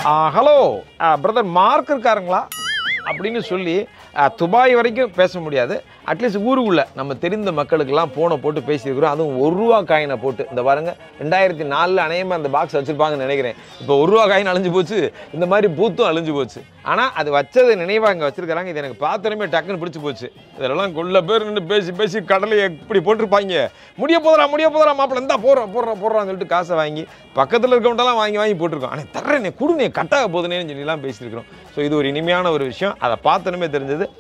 hello brother mark இருக்காருங்களா அப்படின்னு சொல்லி ஆ, Dubai வரைக்கும் பேச முடியாது அட்லீஸ்ட் ஊருக்குள்ள நம்ம தெரிந்த மக்களுக்கெல்லாம் ஃபோனை போட்டு பேசியிருக்கிறோம் அதுவும் ஒரு ரூபா காயினை போட்டு இந்த பாருங்க ரெண்டாயிரத்தி நாலில் அநேகமாக அந்த பாக்ஸ் வச்சுருப்பாங்கன்னு நினைக்கிறேன் இப்போ ஒரு ரூபா காயின் அழிஞ்சு போச்சு இந்த மாதிரி பூத்தும் அழிஞ்சு போச்சு ஆனால் அது வச்சது நினைவாக இங்கே வச்சிருக்காங்க இது எனக்கு பார்த்தனமே டக்குன்னு பிடிச்சி போச்சு இதெல்லாம் கொள்ள பேர் நின்று பேசி பேசி கடலையை இப்படி போட்டிருப்பாங்க முடிய போதரா முடிய போதரா மாப்பிள்ள இந்தா போடுறோம் போடுறோம் போடுறான்னு சொல்லிட்டு காசை வாங்கி பக்கத்தில் இருக்கவன்ட்டெல்லாம் வாங்கி வாங்கி போட்டிருக்கோம் ஆனால் தர்றேனே குடுனே கட்டாக போதுனேன்னு சொல்லிலாம் பேசியிருக்கிறோம் ஸோ இது ஒரு இனிமையான ஒரு விஷயம் அதை பார்த்தனுமே தெரிஞ்சது